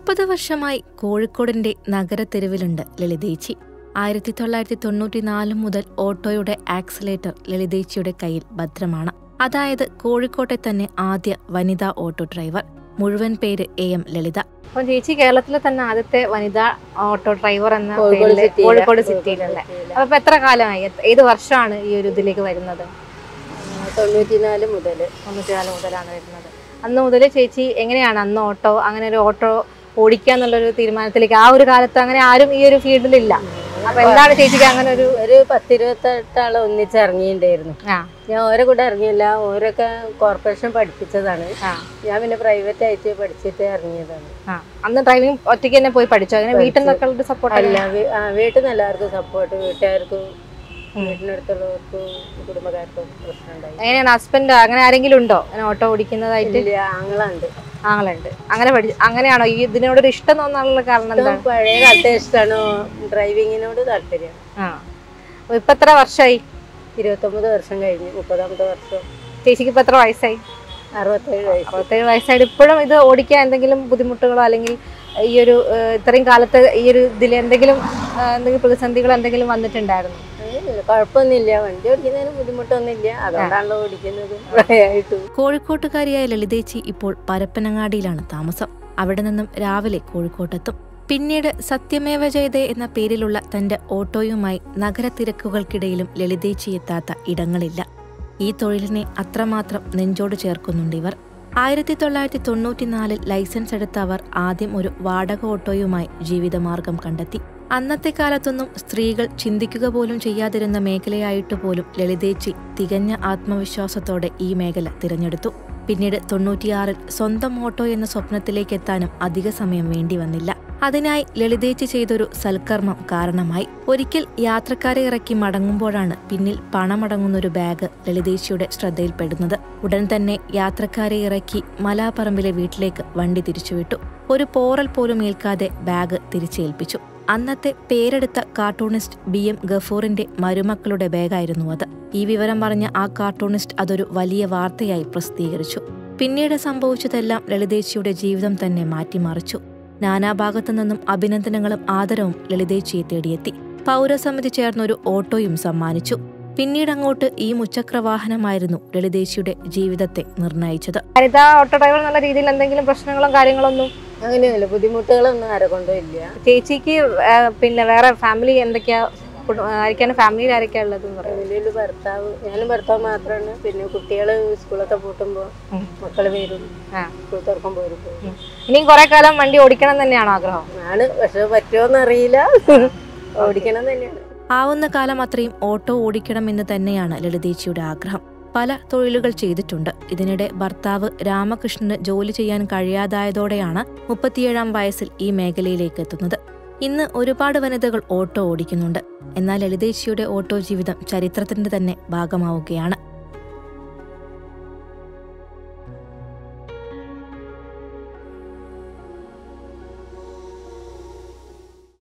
മുപ്പത് വർഷമായി കോഴിക്കോടിന്റെ നഗരത്തെരുവിലുണ്ട് ലളിതേച്ചി ആയിരത്തി തൊള്ളായിരത്തി തൊണ്ണൂറ്റിനാല് മുതൽ ഓട്ടോയുടെ ആക്സിലേറ്റർ ലളിതേച്ചിയുടെ കയ്യിൽ ഭദ്രമാണ് അതായത് കോഴിക്കോട്ടെ തന്നെ ആദ്യ വനിതാ ഓട്ടോ ഡ്രൈവർ മുഴുവൻ പേര് എ എം ലളിത അപ്പം ചേച്ചി കേരളത്തിലെ തന്നെ ആദ്യത്തെ വനിതാ ഓട്ടോ ഡ്രൈവർ എന്ന കോഴിക്കോട് പേരില് സിറ്റിയിലെ- കോഴിക്കോട് സിറ്റിയിലുള്ള അപ്പൊ ഇപ്പൊ എത്ര കാലമായി എത്ര- ഏത് വർഷമാണ് ഈ ഒരു ഇതിലേക്ക് വരുന്നത് തൊണ്ണൂറ്റിനാല് മുതൽ തൊണ്ണൂറ്റിനാല് മുതലാണ് വരുന്നത് അന്ന് മുതൽ ചേച്ചി എങ്ങനെയാണ് അന്ന് ഓട്ടോ അങ്ങനെ ഒരു ഓട്ടോ ഓടിക്കുക എന്നുള്ളൊരു തീരുമാനത്തിലേക്ക് ആ ഒരു കാലത്ത് അങ്ങനെ ആരും ഈ ഒരു ഫീൽഡിലില്ല അപ്പൊ എന്താണ് ചേച്ചിക്ക് അങ്ങനെ ഒരു ഒരു പത്തിരുപത്തെട്ട് ആള് ഒന്നിച്ചിറങ്ങിയിട്ടുണ്ടായിരുന്നു ആ ഞാൻ ഓരോ കൂടെ ഇറങ്ങിയില്ല ഓരൊക്കെ കോർപ്പറേഷൻ പഠിപ്പിച്ചതാണ് ആ ഞാൻ പിന്നെ പ്രൈവറ്റ് ആയിട്ട് പഠിച്ചിട്ട് ഇറങ്ങിയതാണ് ആ അന്ന് ഡ്രൈവിംഗ് ഒറ്റയ്ക്ക് തന്നെ പോയി പഠിച്ചോ അങ്ങനെ വീട്ടിൽ നിന്നൊക്കെ ഒരു സപ്പോർട്ട് അല്ല വീ- ആ, വീട്ടിൽ നിന്ന് എല്ലാവർക്കും സപ്പോർട്ട് വീട്ടുകാർക്കും വീട്ടിനടുത്തുള്ളവർക്കും കുടുംബക്കാർക്കും പ്രശ്നം ഉണ്ടായി എങ്ങനെയാണ് ഹസ്ബൻഡ് അങ്ങനെ ആരെങ്കിലും ഉണ്ടോ അങ്ങനെ ഓട്ടോ ഓടിക്കുന്നതായിട്ട് ഇല്ല ആങ്ങളുണ്ട് ആങ്ങളുണ്ട് അങ്ങനെ പഠി അങ്ങനെയാണോ ഈ ഇതിനോടൊരു ഇഷ്ടം തോന്നാനുള്ള കാരണം എന്താണ് പഴയ കാലത്തെ ഇഷ്ടമാണ് ഡ്രൈവിങ്ങിനോട് താല്പര്യം ആ അപ്പൊ ഇപ്പൊ എത്ര വർഷമായി ഇരുപത്തൊമ്പത് വർഷം കഴിഞ്ഞു മുപ്പതാമത്തെ വർഷം ചേച്ചിക്ക് ഇപ്പൊ എത്ര വയസ്സായി അറുപത്തേഴ് വയസ്സ് അറുപത്തേഴ് വയസ്സായിട്ട് ഇപ്പോഴും ഇത് ഓടിക്കാൻ എന്തെങ്കിലും ബുദ്ധിമുട്ടുകളോ അല്ലെങ്കിൽ ഈ ഒരു ഏഹ്, ഇത്രയും കാലത്ത് ഈ ഒരു ഇതിൽ എന്തെങ്കിലും ഏഹ്, എന്തെങ്കിലും പ്രതിസന്ധികൾ എന്തെങ്കിലും വന്നിട്ടുണ്ടായിരുന്നു അങ്ങനെയില്ല കുഴപ്പമൊന്നുമില്ല വണ്ടി ഓടിക്കുന്നതിന് ബുദ്ധിമുട്ടൊന്നുമില്ല അതുകൊണ്ടാണല്ലോ ഓടിക്കുന്നത് പ്രായമായിട്ടും കോഴിക്കോട്ടുകാരിയായ ലളിതേച്ചി ഇപ്പോൾ പരപ്പനങ്ങാടിയിലാണ് താമസം അവിടെ നിന്നും രാവിലെ കോഴിക്കോട്ടെത്തും പിന്നീട് സത്യമേവ ജയതേ എന്ന പേരിലുള്ള തന്റെ ഓട്ടോയുമായി നഗരത്തിരക്കുകൾക്കിടയിലും ലളിതേച്ചി എത്താത്ത ഇടങ്ങളില്ല ഈ തൊഴിലിനെ അത്രമാത്രം നെഞ്ചോട് ചേർക്കുന്നുണ്ട് ഇവർ ആയിരത്തി തൊള്ളായിരത്തി തൊണ്ണൂറ്റിനാലിൽ ലൈസൻസ് എടുത്ത അവർ ആദ്യം ഒരു വാടക ഓട്ടോയുമായി ജീവിതമാർഗം കണ്ടെത്തി അന്നത്തെ കാലത്തൊന്നും സ്ത്രീകൾ ചിന്തിക്കുക പോലും ചെയ്യാതിരുന്ന മേഖലയായിട്ട് പോലും ലളിതേച്ചി തികഞ്ഞ ആത്മവിശ്വാസത്തോടെ ഈ മേഖല തിരഞ്ഞെടുത്തു പിന്നീട് തൊണ്ണൂറ്റിയാറിൽ സ്വന്തം ഓട്ടോ എന്ന സ്വപ്നത്തിലേക്ക് എത്താനും അധിക സമയം വേണ്ടി വന്നില്ല അതിനായി ലളിതേച്ചി ചെയ്തൊരു സൽക്കർമ്മം കാരണമായി ഒരിക്കൽ യാത്രക്കാരെ ഇറക്കി മടങ്ങുമ്പോഴാണ് പിന്നിൽ പണമടങ്ങുന്നൊരു ബാഗ് ലളിതേച്ചിയുടെ ശ്രദ്ധയിൽപ്പെടുന്നത് ഉടൻ തന്നെ യാത്രക്കാരെ ഇറക്കി മലാപ്പറമ്പിലെ വീട്ടിലേക്ക് വണ്ടി തിരിച്ചുവിട്ടു ഒരു പോറൽ പോലും ഏൽക്കാതെ ബാഗ് തിരിച്ചേൽപ്പിച്ചു അന്നത്തെ പേരെടുത്ത കാർട്ടൂണിസ്റ്റ് ബി എം ഗഫൂറിന്റെ മരുമക്കളുടെ ബാഗായിരുന്നു അത് ഈ വിവരം പറഞ്ഞ ആ കാർട്ടൂണിസ്റ്റ് അതൊരു വലിയ വാർത്തയായി പ്രസിദ്ധീകരിച്ചു പിന്നീട് സംഭവിച്ചതെല്ലാം ലളിതേച്ചിയുടെ ജീവിതം തന്നെ മാറ്റിമറിച്ചു നാനാഭാഗത്തു നിന്നും അഭിനന്ദനങ്ങളും ആദരവും ലളിതേച്ചിയെ തേടിയെത്തി പൗരസമിതി ചേർന്നൊരു ഓട്ടോയും സമ്മാനിച്ചു പിന്നീട് അങ്ങോട്ട് ഈ മുച്ചക്രവാഹനമായിരുന്നു ലളിതേച്ചിയുടെ ജീവിതത്തെ നിർണയിച്ചത് വനിതാ ഓട്ടോ ഡ്രൈവർ എന്നുള്ള രീതിയിൽ എന്തെങ്കിലും പ്രശ്നങ്ങളും കാര്യങ്ങളൊന്നും അങ്ങനെയൊന്നുമില്ല ബുദ്ധിമുട്ടുകളൊന്നും ആരെ കൊണ്ടും ഇല്ല ചേച്ചിക്ക് ഏഹ്, പിന്നെ വേറെ ഫാമിലി എന്തൊക്കെയാ കുടു- ആരൊക്കെയാണ് ഫാമിലിയിൽ ആരൊക്കെയാ ഉള്ളത് എന്ന് പറയാം ഫാമിലിയിൽ ഭർത്താവ് ഞാനും ഭർത്താവ് മാത്രമാണ് പിന്നെ കുട്ടികൾ സ്കൂളൊക്കെ പൂട്ടുമ്പോൾ ഉം. മക്കള് വരും ആ. സ്കൂൾ തുറക്കുമ്പോൾ വരുമ്പോൾ ഇനിയും കുറെ കാലം വണ്ടി ഓടിക്കണം എന്ന് തന്നെയാണോ ആഗ്രഹം ആണ് പക്ഷെ പറ്റുമോന്ന് അറിയില്ല ഓടിക്കണം തന്നെയാണ് ആവുന്ന കാലം അത്രയും ഓട്ടോ ഓടിക്കണമെന്ന് തന്നെയാണ് ലളിതേച്ചിയുടെ ആഗ്രഹം പല തൊഴിലുകൾ ചെയ്തിട്ടുണ്ട് ഇതിനിടെ ഭർത്താവ് രാമകൃഷ്ണന് ജോലി ചെയ്യാൻ കഴിയാതായതോടെയാണ് മുപ്പത്തിയേഴാം വയസ്സിൽ ഈ മേഖലയിലേക്ക് എത്തുന്നത് ഇന്ന് ഒരുപാട് വനിതകൾ ഓട്ടോ ഓടിക്കുന്നുണ്ട് എന്നാൽ ലളിതേച്ചിയുടെ ഓട്ടോ ജീവിതം ചരിത്രത്തിന്റെ തന്നെ ഭാഗമാവുകയാണ്